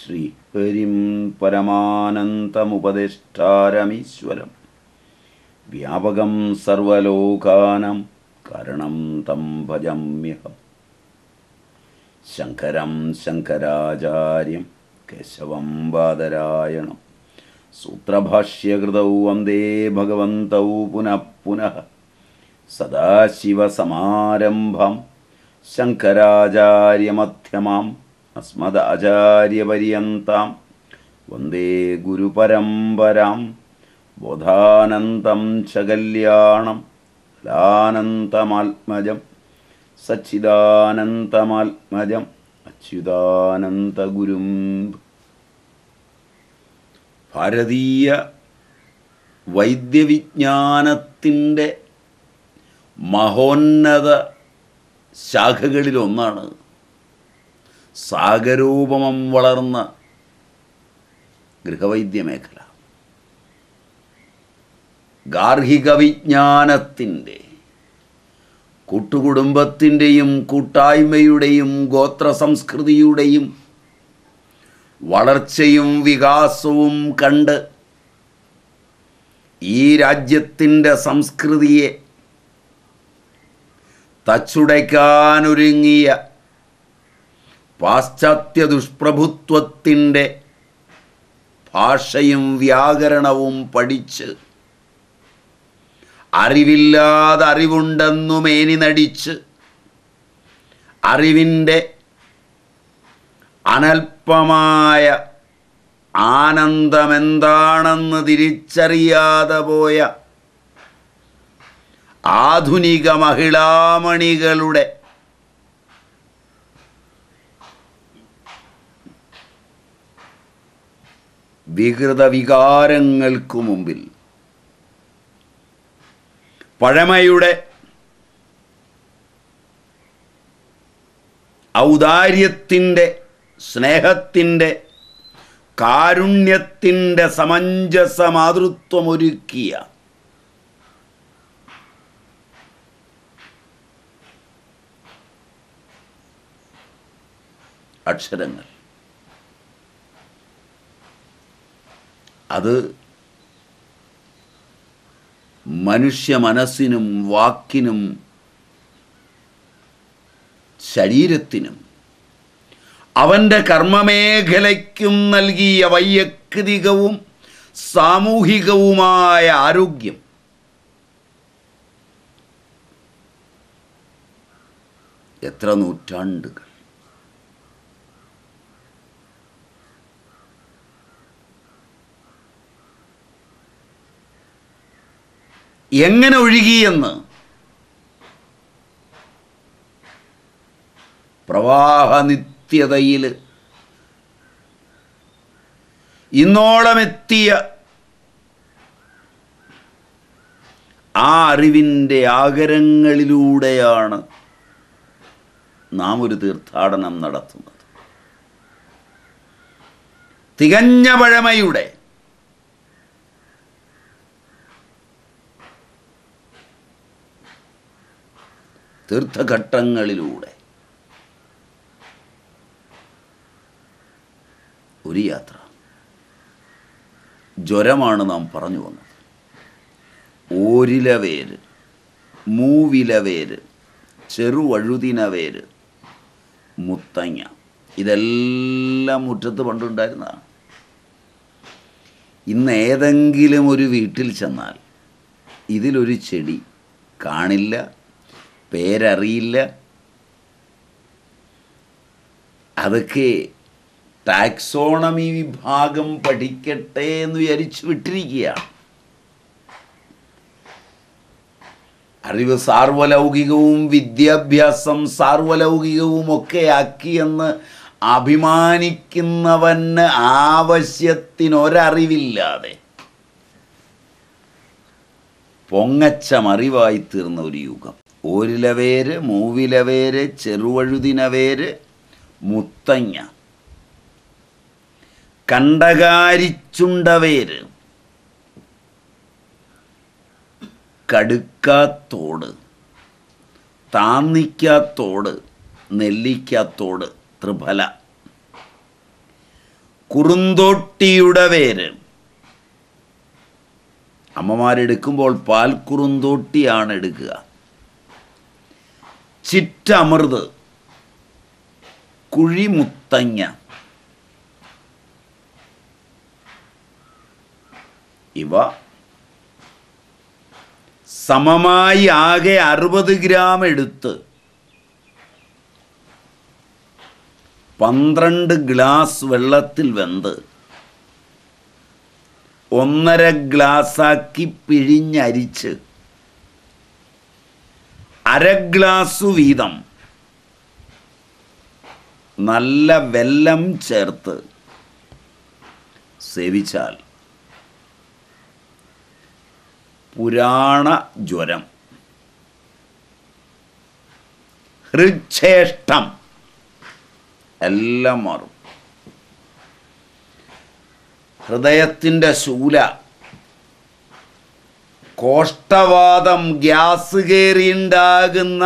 ശ്രീഹരിം പരമാനന്തമുപദേഷ്ടാരമീശ്വരം വ്യാപകം സർവലോകാനം കരണം തം ഭജമ്യഹം ശങ്കരം ശങ്കരാചാര്യം കേശവം ബാദരായണം സൂത്രഭാഷ്യകൃതൗ വന്ദേ ഭഗവന്തൗ പുനഃ പുനഃ സദാശിവസമാരംഭം ശങ്കരാചാര്യമധ്യമാം അസ്മദാചാര്യപര്യന്താം വന്ദേ ഗുരുപരമ്പരാം ബോധാനന്തം ച കല്യാണം ലാനന്തമാത്മജം സച്ചിദാനന്തമാത്മജം അച്യുതാനന്തഗുരും ഭാരതീയ വൈദ്യവിജ്ഞാനത്തിൻ്റെ മഹോന്നത ശാഖകളിലൊന്നാണ് സാഗരോപമം വളർന്ന ഗൃഹവൈദ്യ മേഖല ഗാർഹിക വിജ്ഞാനത്തിൻ്റെ കൂട്ടുകുടുംബത്തിൻ്റെയും കൂട്ടായ്മയുടെയും ഗോത്ര സംസ്കൃതിയുടെയും വളർച്ചയും വികാസവും കണ്ട് ഈ രാജ്യത്തിൻ്റെ സംസ്കൃതിയെ തച്ചുടയ്ക്കാനൊരുങ്ങിയ പാശ്ചാത്യ ദുഷ്പ്രഭുത്വത്തിൻ്റെ ഭാഷയും വ്യാകരണവും പഠിച്ച് അറിവില്ലാതെ അറിവുണ്ടെന്നു മേനി നടിച്ച് അറിവിൻ്റെ അനൽപമായ ആനന്ദമെന്താണെന്ന് തിരിച്ചറിയാതെ പോയ ആധുനിക മഹിളാമണികളുടെ വികൃത വികാരങ്ങൾക്കു മുമ്പിൽ പഴമയുടെ ഔദാര്യത്തിൻ്റെ സ്നേഹത്തിൻ്റെ കാരുണ്യത്തിൻ്റെ സമഞ്ജസ മാതൃത്വമൊരുക്കിയ അക്ഷരങ്ങൾ അത് മനുഷ്യ മനസ്സിനും വാക്കിനും ശരീരത്തിനും അവൻ്റെ കർമ്മമേഖലയ്ക്കും നൽകിയ വൈയക്തികവും സാമൂഹികവുമായ ആരോഗ്യം എത്ര നൂറ്റാണ്ടുകൾ എങ്ങനെ ഒഴുകിയെന്ന് പ്രവാഹനിത്യതയിൽ ഇന്നോളമെത്തിയ ആ അറിവിൻ്റെ ആകരങ്ങളിലൂടെയാണ് നാം ഒരു തീർത്ഥാടനം നടത്തുന്നത് തികഞ്ഞ പഴമയുടെ തീർത്ഥഘട്ടങ്ങളിലൂടെ ഒരു യാത്ര ജ്വരമാണ് നാം പറഞ്ഞു വന്നത് ഓരിലവേര് മൂവിലവേര് ചെറുവഴുതിനവേര് മുത്തങ്ങ ഇതെല്ലാം മുറ്റത്ത് പണ്ടുണ്ടായിരുന്നതാണ് ഇന്ന് ഏതെങ്കിലും ഒരു വീട്ടിൽ ചെന്നാൽ ഇതിലൊരു ചെടി കാണില്ല പേരറിയില്ല അതൊക്കെ ടാക്സോണമി വിഭാഗം പഠിക്കട്ടെ എന്ന് വിചാരിച്ചു വിട്ടിരിക്കുകയാണ് അറിവ് സാർവലൗകികവും വിദ്യാഭ്യാസം സാർവലൗകികവും ഒക്കെ ആക്കിയെന്ന് അഭിമാനിക്കുന്നവന് ആവശ്യത്തിനൊരറിവില്ലാതെ പൊങ്ങച്ചമറിവായി തീർന്ന ഒരു യുഗം ഓരിലവേര് മൂവിലവേര് ചെറുവഴുതിനവേര് മുത്തങ്ങ കണ്ടകാരിച്ചുണ്ടവേര് കടുക്കാത്തോട് താന്നിക്കാത്തോട് നെല്ലിക്കാത്തോട് ത്രിഫല കുറുന്തോട്ടിയുടെ വേര് അമ്മമാരെടുക്കുമ്പോൾ പാൽ കുറുന്തോട്ടിയാണ് എടുക്കുക ചിറ്റമൃത് കുഴിമുത്തങ്ങ ഇവ സമമായി ആകെ അറുപത് ഗ്രാം എടുത്ത് പന്ത്രണ്ട് ഗ്ലാസ് വെള്ളത്തിൽ വെന്ത് ഒന്നര ഗ്ലാസ്സാക്കി പിഴിഞ്ഞരിച്ച് അര ഗ്ലാസ് വീതം നല്ല വെല്ലം ചേർത്ത് സേവിച്ചാൽ പുരാണ ജ്വരം ഹൃച്ഛേഷ്ടം എല്ലാം മാറും ഹൃദയത്തിൻ്റെ ശൂല കോഷ്ടവാദം ഗ്യാസ് കയറിയുണ്ടാകുന്ന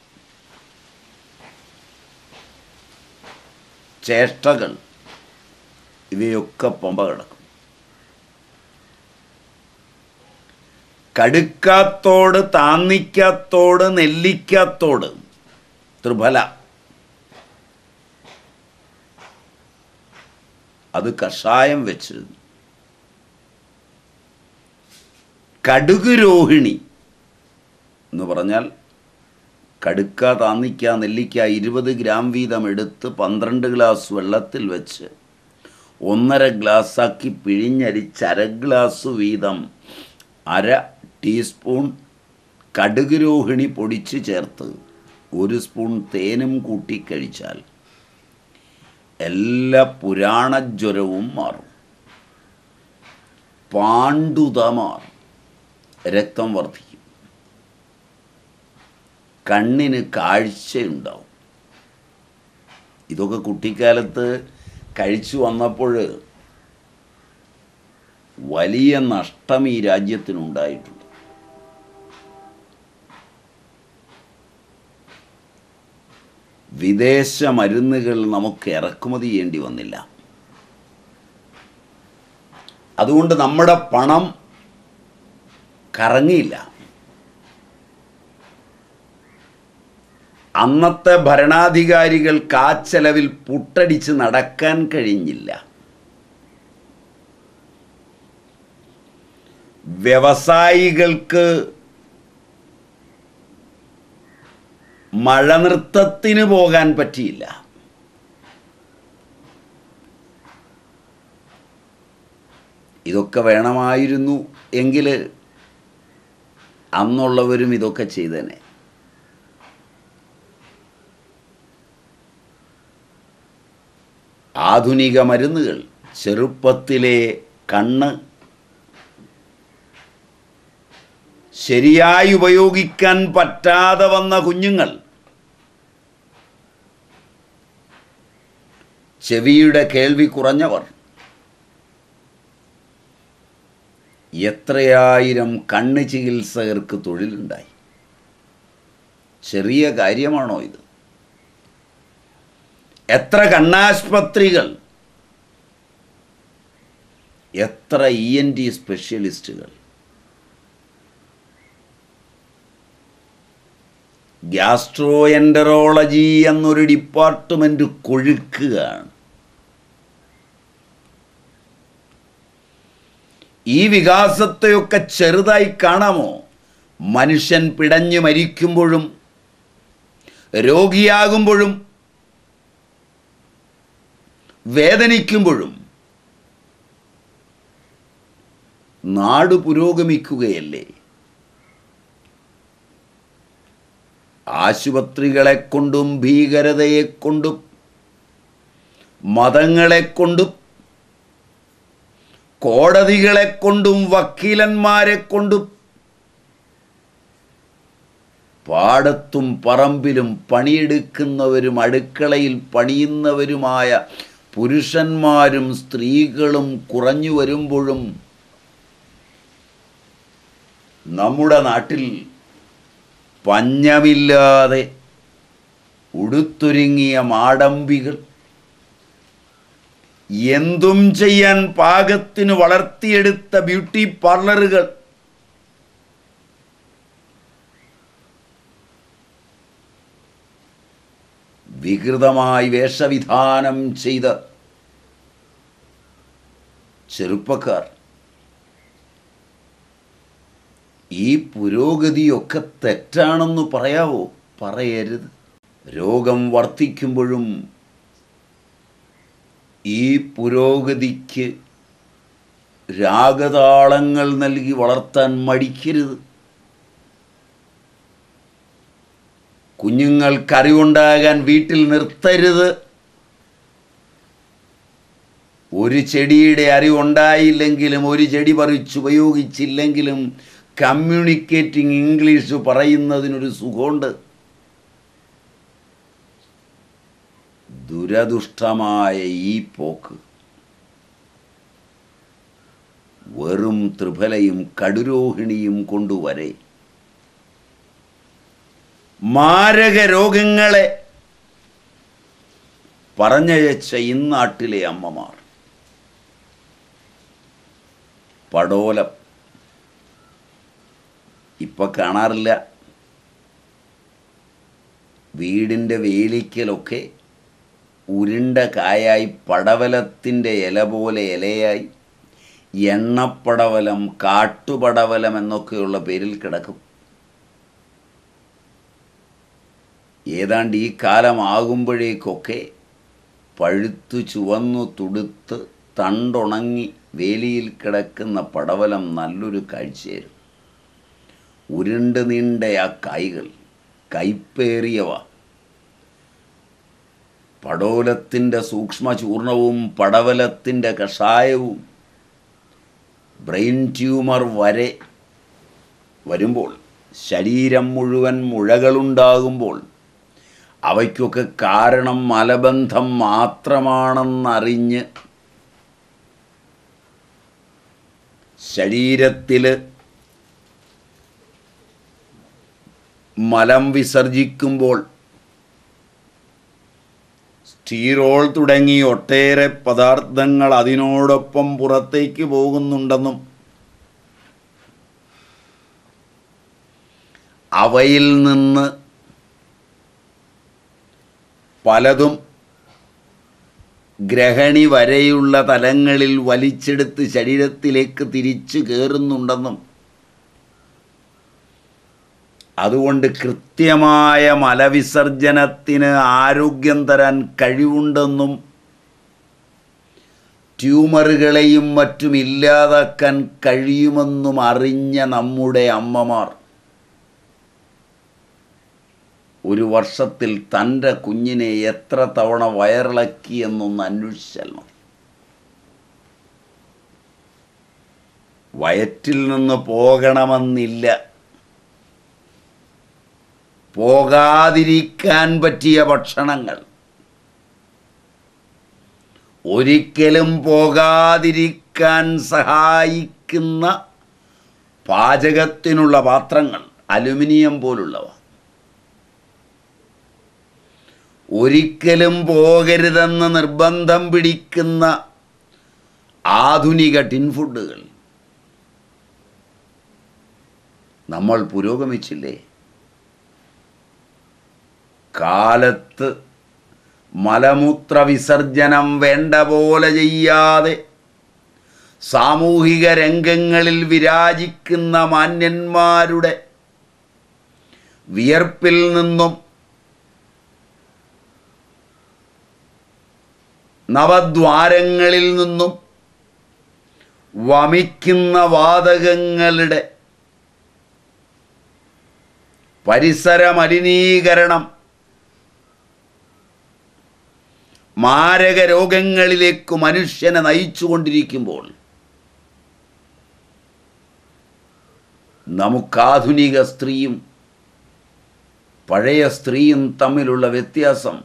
ചേഷ്ടകൾ ഇവയൊക്കെ പമ്പ കിടക്കും കടുക്കാത്തോട് താന്നിക്കാത്തോട് നെല്ലിക്കാത്തോട് ത്രിഫല അത് കഷായം വെച്ച് കടുക് രോഹിണി എന്ന് പറഞ്ഞാൽ കടുക്ക താന്നിക്ക നെല്ലിക്ക ഇരുപത് ഗ്രാം വീതം എടുത്ത് പന്ത്രണ്ട് ഗ്ലാസ് വെള്ളത്തിൽ വെച്ച് ഒന്നര ഗ്ലാസ്സാക്കി പിഴിഞ്ഞരിച്ച് അര ഗ്ലാസ് വീതം അര ടീസ്പൂൺ കടുക് രോഹിണി പൊടിച്ച് ചേർത്ത് ഒരു സ്പൂൺ തേനും കൂട്ടി കഴിച്ചാൽ എല്ലാ പുരാണജ്വരവും മാറും പാണ്ഡുത മാറും രക്തം വർദ്ധിക്കും കണ്ണിന് കാഴ്ചയുണ്ടാവും ഇതൊക്കെ കുട്ടിക്കാലത്ത് കഴിച്ചു വന്നപ്പോൾ വലിയ നഷ്ടം ഈ രാജ്യത്തിനുണ്ടായിട്ടുണ്ട് വിദേശ മരുന്നുകൾ നമുക്ക് ഇറക്കുമതി ചെയ്യേണ്ടി വന്നില്ല അതുകൊണ്ട് നമ്മുടെ പണം കറങ്ങിയില്ല അന്നത്തെ ഭരണാധികാരികൾക്ക് ആ ചെലവിൽ പുട്ടടിച്ച് നടക്കാൻ കഴിഞ്ഞില്ല വ്യവസായികൾക്ക് മഴനൃത്തത്തിന് പോകാൻ പറ്റിയില്ല ഇതൊക്കെ വേണമായിരുന്നു എങ്കിൽ അന്നുള്ളവരും ഇതൊക്കെ ചെയ്തേനെ ആധുനിക മരുന്നുകൾ ചെറുപ്പത്തിലെ കണ്ണ് ശരിയായി ഉപയോഗിക്കാൻ പറ്റാതെ വന്ന കുഞ്ഞുങ്ങൾ ചെവിയുടെ കേൾവി കുറഞ്ഞവർ എത്രയായിരം കണ്ണ് ചികിത്സകർക്ക് തൊഴിലുണ്ടായി ചെറിയ കാര്യമാണോ ഇത് എത്ര കണ്ണാശുപത്രികൾ എത്ര ഇ എൻ ടി സ്പെഷ്യലിസ്റ്റുകൾ ഗ്യാസ്ട്രോ എൻഡറോളജി എന്നൊരു ഡിപ്പാർട്ട്മെൻറ്റ് കൊഴുക്കുകയാണ് ഈ വികാസത്തെയൊക്കെ ചെറുതായി കാണാമോ മനുഷ്യൻ പിടഞ്ഞു മരിക്കുമ്പോഴും രോഗിയാകുമ്പോഴും വേദനിക്കുമ്പോഴും നാട് പുരോഗമിക്കുകയല്ലേ ആശുപത്രികളെ കൊണ്ടും ഭീകരതയെ കൊണ്ടും മതങ്ങളെ കൊണ്ടും കോടതികളെ കൊണ്ടും വക്കീലന്മാരെ കൊണ്ടും പാടത്തും പറമ്പിലും പണിയെടുക്കുന്നവരും അടുക്കളയിൽ പണിയുന്നവരുമായ പുരുഷന്മാരും സ്ത്രീകളും കുറഞ്ഞു വരുമ്പോഴും നമ്മുടെ നാട്ടിൽ പഞ്ഞമില്ലാതെ ഉടുത്തൊരുങ്ങിയ മാടമ്പികൾ എന്തും ചെയ്യാൻ പാകത്തിന് വളർത്തിയെടുത്ത ബ്യൂട്ടി പാർലറുകൾ വികൃതമായി വേഷവിധാനം ചെയ്ത ചെറുപ്പക്കാർ ഈ പുരോഗതിയൊക്കെ തെറ്റാണെന്ന് പറയാവോ പറയരുത് രോഗം വർദ്ധിക്കുമ്പോഴും ഈ പുരോഗതിക്ക് രാഗതാളങ്ങൾ നൽകി വളർത്താൻ മടിക്കരുത് കുഞ്ഞുങ്ങൾക്കറിവുണ്ടാകാൻ വീട്ടിൽ നിർത്തരുത് ഒരു ചെടിയുടെ അറിവുണ്ടായില്ലെങ്കിലും ഒരു ചെടി പറിച്ചുപയോഗിച്ചില്ലെങ്കിലും കമ്മ്യൂണിക്കേറ്റിംഗ് ഇംഗ്ലീഷ് പറയുന്നതിനൊരു സുഖമുണ്ട് ദുരദുഷ്ടമായ ഈ പോക്ക് വെറും ത്രിഫലയും കടുരോഹിണിയും കൊണ്ടുവരെ മാരക രോഗങ്ങളെ പറഞ്ഞയച്ച ഇന്നാട്ടിലെ അമ്മമാർ പടോലം ഇപ്പം കാണാറില്ല വീടിൻ്റെ വേലിക്കലൊക്കെ ഉരുണ്ട കായായി പടവലത്തിൻ്റെ ഇല പോലെ ഇലയായി എണ്ണപ്പടവലം കാട്ടുപടവലം എന്നൊക്കെയുള്ള പേരിൽ കിടക്കും ഏതാണ്ട് ഈ കാലമാകുമ്പോഴേക്കൊക്കെ പഴുത്തു ചുവന്നു തുടുത്ത് തണ്ടുണങ്ങി വേലിയിൽ കിടക്കുന്ന പടവലം നല്ലൊരു കാഴ്ചയായിരുന്നു ഉരുണ്ട് നീണ്ട ആ കായ്കൾ കൈപ്പേറിയവ പടോലത്തിൻ്റെ സൂക്ഷ്മ ചൂർണവും പടവലത്തിൻ്റെ കഷായവും ബ്രെയിൻ ട്യൂമർ വരെ വരുമ്പോൾ ശരീരം മുഴുവൻ മുഴകളുണ്ടാകുമ്പോൾ അവയ്ക്കൊക്കെ കാരണം മലബന്ധം മാത്രമാണെന്നറിഞ്ഞ് ശരീരത്തിൽ മലം വിസർജിക്കുമ്പോൾ സ്റ്റീറോൾ തുടങ്ങി ഒട്ടേറെ പദാർത്ഥങ്ങൾ അതിനോടൊപ്പം പുറത്തേക്ക് പോകുന്നുണ്ടെന്നും അവയിൽ നിന്ന് പലതും ഗ്രഹണി വരെയുള്ള തലങ്ങളിൽ വലിച്ചെടുത്ത് ശരീരത്തിലേക്ക് തിരിച്ചു കയറുന്നുണ്ടെന്നും അതുകൊണ്ട് കൃത്യമായ മലവിസർജനത്തിന് ആരോഗ്യം തരാൻ കഴിവുണ്ടെന്നും ട്യൂമറുകളെയും മറ്റും ഇല്ലാതാക്കാൻ കഴിയുമെന്നും അറിഞ്ഞ നമ്മുടെ അമ്മമാർ ഒരു വർഷത്തിൽ തൻ്റെ കുഞ്ഞിനെ എത്ര തവണ വയറിളക്കി എന്നൊന്ന് അന്വേഷിച്ചാൽ മതി വയറ്റിൽ നിന്ന് പോകണമെന്നില്ല പോകാതിരിക്കാൻ പറ്റിയ ഭക്ഷണങ്ങൾ ഒരിക്കലും പോകാതിരിക്കാൻ സഹായിക്കുന്ന പാചകത്തിനുള്ള പാത്രങ്ങൾ അലുമിനിയം പോലുള്ളവ ഒരിക്കലും പോകരുതെന്ന് നിർബന്ധം പിടിക്കുന്ന ആധുനിക ടിൻ ഫുഡുകൾ നമ്മൾ പുരോഗമിച്ചില്ലേ കാലത്ത് മലമൂത്ര വിസർജനം വേണ്ട പോലെ ചെയ്യാതെ സാമൂഹിക രംഗങ്ങളിൽ വിരാജിക്കുന്ന മാന്യന്മാരുടെ വിയർപ്പിൽ നിന്നും നവദ്വാരങ്ങളിൽ നിന്നും വമിക്കുന്ന വാതകങ്ങളുടെ പരിസര മലിനീകരണം മാരക രോഗങ്ങളിലേക്ക് മനുഷ്യനെ നയിച്ചുകൊണ്ടിരിക്കുമ്പോൾ നമുക്കാധുനിക സ്ത്രീയും പഴയ സ്ത്രീയും തമ്മിലുള്ള വ്യത്യാസം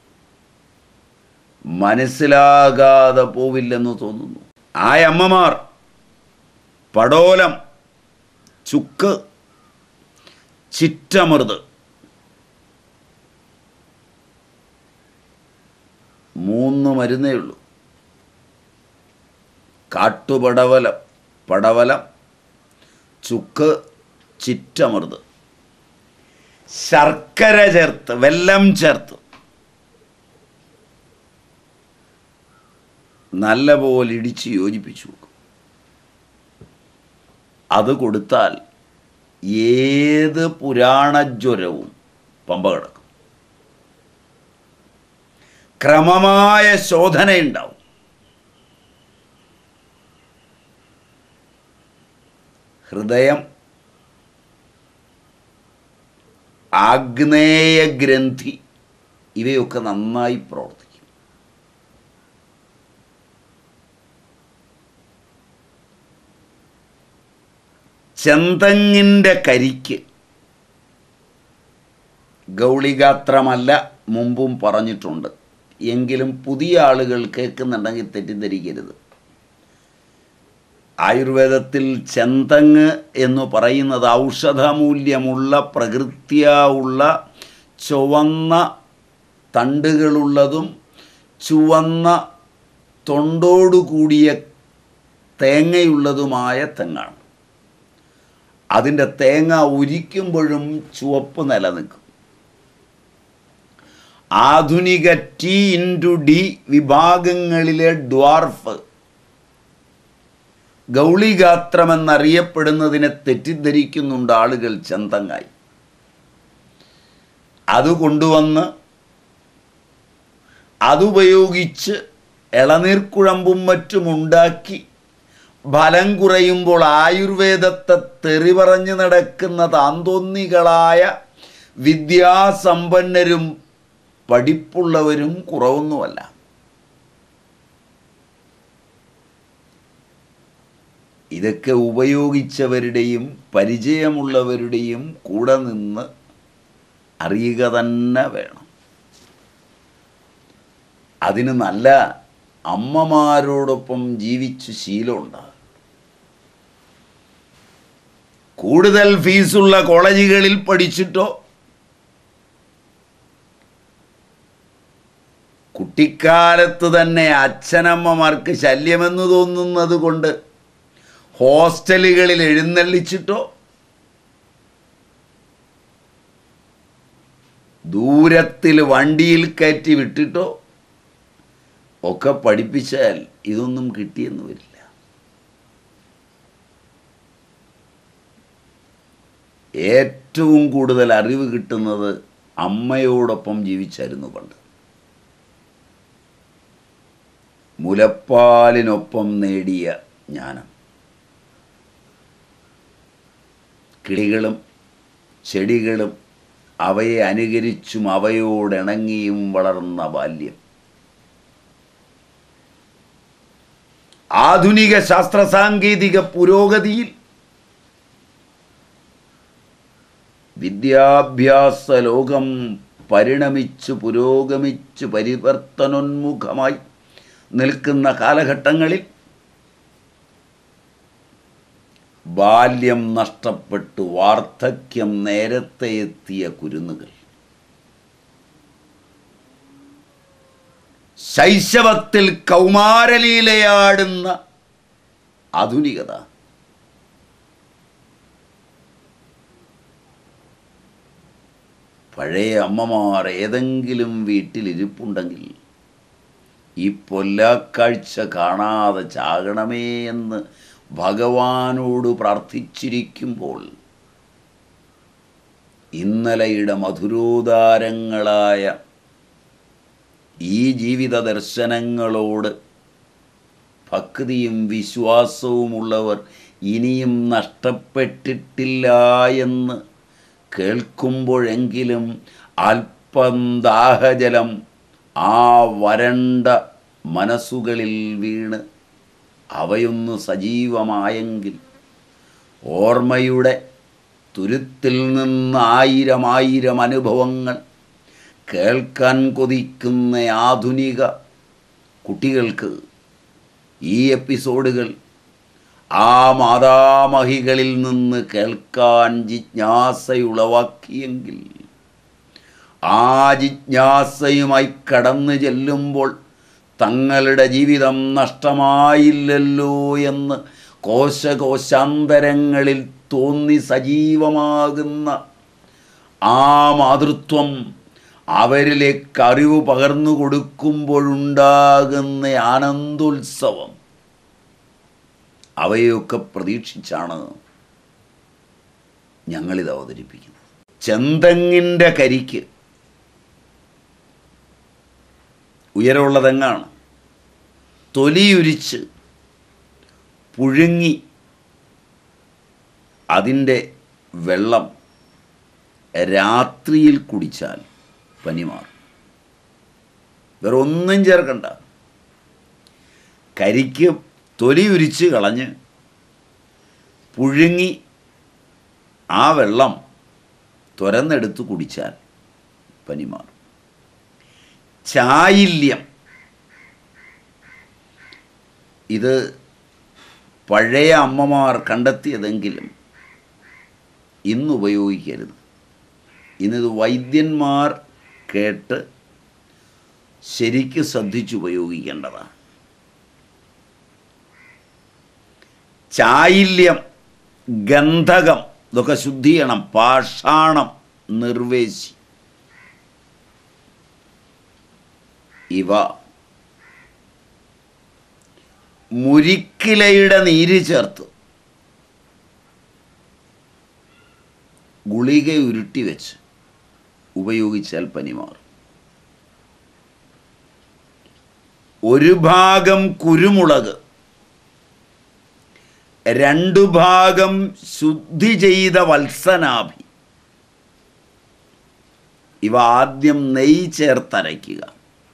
മനസ്സിലാകാതെ പോവില്ലെന്ന് തോന്നുന്നു ആ അമ്മമാർ പടോലം ചുക്ക് ചിറ്റമൃത് മൂന്ന് മരുന്നേ ഉള്ളൂ കാട്ടുപടവലം പടവലം ചുക്ക് ചിറ്റമൃത് ശർക്കര ചേർത്ത് വെല്ലം ചേർത്ത് നല്ലപോലെ ഇടിച്ച് യോജിപ്പിച്ചു വെക്കും അത് കൊടുത്താൽ ഏത് പുരാണജ്വരവും പമ്പ കിടക്കും ക്രമമായ ശോധനയുണ്ടാവും ഹൃദയം ആഗ്നേയ ഗ്രന്ഥി ഇവയൊക്കെ നന്നായി പ്രവർത്തിക്കും ചെന്തങ്ങിൻ്റെ കരിക്ക് ഗൗളിഗാത്രമല്ല മുമ്പും പറഞ്ഞിട്ടുണ്ട് എങ്കിലും പുതിയ ആളുകൾ കേൾക്കുന്നുണ്ടെങ്കിൽ തെറ്റിദ്ധരിക്കരുത് ആയുർവേദത്തിൽ ചെന്തങ്ങ് എന്ന് പറയുന്നത് ഔഷധമൂല്യമുള്ള പ്രകൃത്യാ ഉള്ള ചുവന്ന തണ്ടുകളുള്ളതും ചുവന്ന തൊണ്ടോടുകൂടിയ തേങ്ങയുള്ളതുമായ തെങ്ങാണ് അതിൻ്റെ തേങ്ങ ഉരിക്കുമ്പോഴും ചുവപ്പ് നിലനിൽക്കും ആധുനിക ടി ഇൻറ്റു ഡി വിഭാഗങ്ങളിലെ ഡ്വാർഫ് ഗൗളിഗാത്രമെന്നറിയപ്പെടുന്നതിനെ തെറ്റിദ്ധരിക്കുന്നുണ്ട് ആളുകൾ ചന്തങ്ങായി അത് കൊണ്ടുവന്ന് അതുപയോഗിച്ച് ഇളനീർക്കുഴമ്പും മറ്റും ഉണ്ടാക്കി ഫലം കുറയുമ്പോൾ ആയുർവേദത്തെ തെറി പറഞ്ഞു നടക്കുന്ന താന്തോന്നികളായ വിദ്യാസമ്പന്നരും പഠിപ്പുള്ളവരും കുറവൊന്നുമല്ല ഇതൊക്കെ ഉപയോഗിച്ചവരുടെയും പരിചയമുള്ളവരുടെയും കൂടെ നിന്ന് അറിയുക തന്നെ വേണം അതിന് നല്ല അമ്മമാരോടൊപ്പം ജീവിച്ച് ശീലമുണ്ട് കൂടുതൽ ഫീസുള്ള കോളേജുകളിൽ പഠിച്ചിട്ടോ കുട്ടിക്കാലത്ത് തന്നെ അച്ഛനമ്മമാർക്ക് ശല്യമെന്ന് തോന്നുന്നത് കൊണ്ട് ഹോസ്റ്റലുകളിൽ എഴുന്നള്ളിച്ചിട്ടോ ദൂരത്തിൽ വണ്ടിയിൽ കയറ്റി വിട്ടിട്ടോ ഒക്കെ പഠിപ്പിച്ചാൽ ഇതൊന്നും കിട്ടിയെന്ന് വരില്ല ഏറ്റവും കൂടുതൽ അറിവ് കിട്ടുന്നത് അമ്മയോടൊപ്പം ജീവിച്ചായിരുന്നു പണ്ട് മുലപ്പാലിനൊപ്പം നേടിയ ജ്ഞാനം കിളികളും ചെടികളും അവയെ അനുകരിച്ചും അവയോടിണങ്ങിയും വളർന്ന ബാല്യം ആധുനിക ശാസ്ത്ര സാങ്കേതിക പുരോഗതിയിൽ വിദ്യാഭ്യാസ ലോകം പരിണമിച്ച് പുരോഗമിച്ച് പരിവർത്തനോന്മുഖമായി നിൽക്കുന്ന കാലഘട്ടങ്ങളിൽ ബാല്യം നഷ്ടപ്പെട്ടു വാർദ്ധക്യം നേരത്തെ എത്തിയ കുരുന്നുകൾ ശൈശവത്തിൽ കൗമാരലീലയാടുന്ന ആധുനികത പഴയ അമ്മമാർ ഏതെങ്കിലും വീട്ടിലിരിപ്പുണ്ടെങ്കിൽ ഈ പൊല്ലാക്കാഴ്ച കാണാതെ ചാകണമേ എന്ന് ഭഗവാനോട് പ്രാർത്ഥിച്ചിരിക്കുമ്പോൾ ഇന്നലെയുടെ മധുരോദാരങ്ങളായ ഈ ജീവിത ദർശനങ്ങളോട് ഭക്തിയും വിശ്വാസവുമുള്ളവർ ഇനിയും നഷ്ടപ്പെട്ടിട്ടില്ല എന്ന് കേൾക്കുമ്പോഴെങ്കിലും അല്പം ദാഹജലം ആ വരണ്ട മനസ്സുകളിൽ വീണ് അവയൊന്ന് സജീവമായെങ്കിൽ ഓർമ്മയുടെ തുരുത്തിൽ നിന്ന് ആയിരം ആയിരം അനുഭവങ്ങൾ കേൾക്കാൻ കൊതിക്കുന്ന ആധുനിക കുട്ടികൾക്ക് ഈ എപ്പിസോഡുകൾ ആ മാതാമഹികളിൽ നിന്ന് കേൾക്കാൻ ജിജ്ഞാസയുളവാക്കിയെങ്കിൽ ആ ജിജ്ഞാസയുമായി കടന്നു ചെല്ലുമ്പോൾ തങ്ങളുടെ ജീവിതം നഷ്ടമായില്ലല്ലോ എന്ന് കോശകോശാന്തരങ്ങളിൽ തോന്നി സജീവമാകുന്ന ആ മാതൃത്വം അവരിലേക്ക് അറിവ് പകർന്നു കൊടുക്കുമ്പോഴുണ്ടാകുന്ന ആനന്ദോത്സവം അവയൊക്കെ പ്രതീക്ഷിച്ചാണ് ഞങ്ങളിത് അവതരിപ്പിക്കുന്നത് ചെന്തെങ്ങിൻ്റെ കരിക്ക് ഉയരമുള്ള തെങ്ങാണ് തൊലിയുരിച്ച് പുഴുങ്ങി അതിൻ്റെ വെള്ളം രാത്രിയിൽ കുടിച്ചാൽ പനി മാറും വേറെ ഒന്നും ചേർക്കണ്ട കരിക്ക് തൊലി ഉരിച്ച് കളഞ്ഞ് പുഴുങ്ങി ആ വെള്ളം തുരന്നെടുത്ത് കുടിച്ചാൽ പനി മാറും ചായില്യം ഇത് പഴയ അമ്മമാർ കണ്ടെത്തിയതെങ്കിലും ഇന്ന് ഉപയോഗിക്കരുത് ഇന്നിത് വൈദ്യന്മാർ കേട്ട് ശരിക്ക് ശ്രദ്ധിച്ച് ഉപയോഗിക്കേണ്ടതാണ് ചായില്യം ഗന്ധകം ഇതൊക്കെ ശുദ്ധി ചെയ്യണം പാഷാണം നിർവേശി ഇവ മുരിക്കിലയുടെ നീര് ചേർത്ത് ഗുളിക ഉരുട്ടി വെച്ച് ഉപയോഗിച്ചാൽ പനി മാറും ഒരു ഭാഗം കുരുമുളക് രണ്ടു ഭാഗം ശുദ്ധി ചെയ്ത വത്സനാഭി ഇവ ആദ്യം നെയ്യ് ചേർത്തരയ്ക്കുക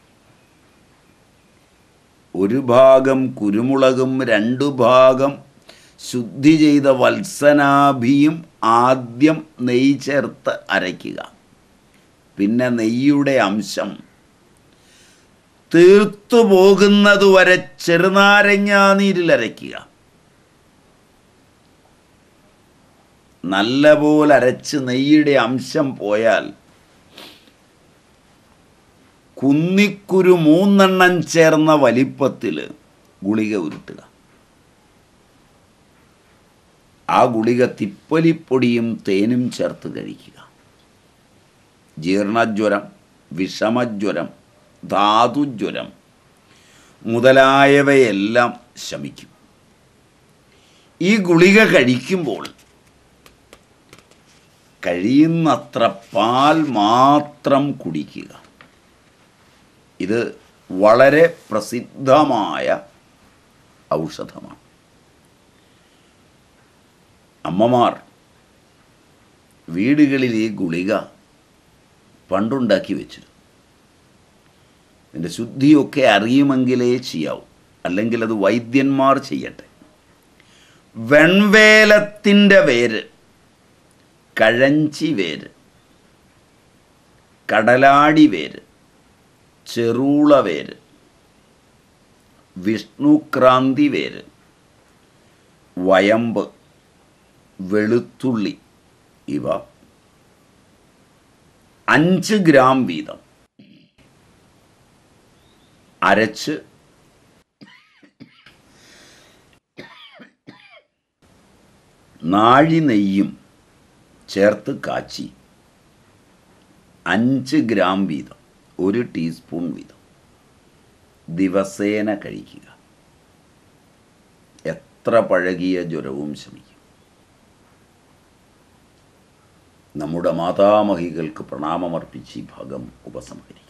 ഒരു ഭാഗം കുരുമുളകും രണ്ടു ഭാഗം ശുദ്ധി ചെയ്ത വത്സനാഭിയും ആദ്യം നെയ്യ് ചേർത്ത് അരയ്ക്കുക പിന്നെ നെയ്യുടെ അംശം തീർത്തു പോകുന്നതുവരെ ചെറുനാരങ്ങാനീരിൽ അരയ്ക്കുക നല്ലപോലെ അരച്ച് നെയ്യുടെ അംശം പോയാൽ കുന്നിക്കുരു മൂന്നെണ്ണം ചേർന്ന വലിപ്പത്തിൽ ഗുളിക ഉരുട്ടുക ആ ഗുളിക തിപ്പലിപ്പൊടിയും തേനും ചേർത്ത് കഴിക്കുക ജീർണജ്വരം വിഷമജ്വരം ധാതുജ്വരം മുതലായവയെല്ലാം ശമിക്കും ഈ ഗുളിക കഴിക്കുമ്പോൾ കഴിയുന്നത്ര പാൽ മാത്രം കുടിക്കുക ഇത് വളരെ പ്രസിദ്ധമായ ഔഷധമാണ് അമ്മമാർ വീടുകളിൽ ഈ ഗുളിക പണ്ടുണ്ടാക്കി വെച്ചിരുന്നു ഇതിൻ്റെ ശുദ്ധിയൊക്കെ അറിയുമെങ്കിലേ ചെയ്യാവൂ അല്ലെങ്കിൽ അത് വൈദ്യന്മാർ ചെയ്യട്ടെ വെൺവേലത്തിൻ്റെ വേര് കഴഞ്ചി വേര് കടലാടി വേര് ചെറുള വേര് വിഷ്ണുക്രാന്തി വേര് വയമ്പ് വെളുത്തുള്ളി ഇവ അഞ്ച് ഗ്രാം വീതം അരച്ച് നാഴി നെയ്യും ചേർത്ത് കാച്ചി അഞ്ച് ഗ്രാം വീതം ഒരു ടീസ്പൂൺ വീതം ദിവസേന കഴിക്കുക എത്ര പഴകിയ ജ്വരവും ശമിക്കും നമ്മുടെ മാതാമഹികൾക്ക് പ്രണാമമർപ്പിച്ച് ഈ ഭാഗം ഉപസംഹരിക്കും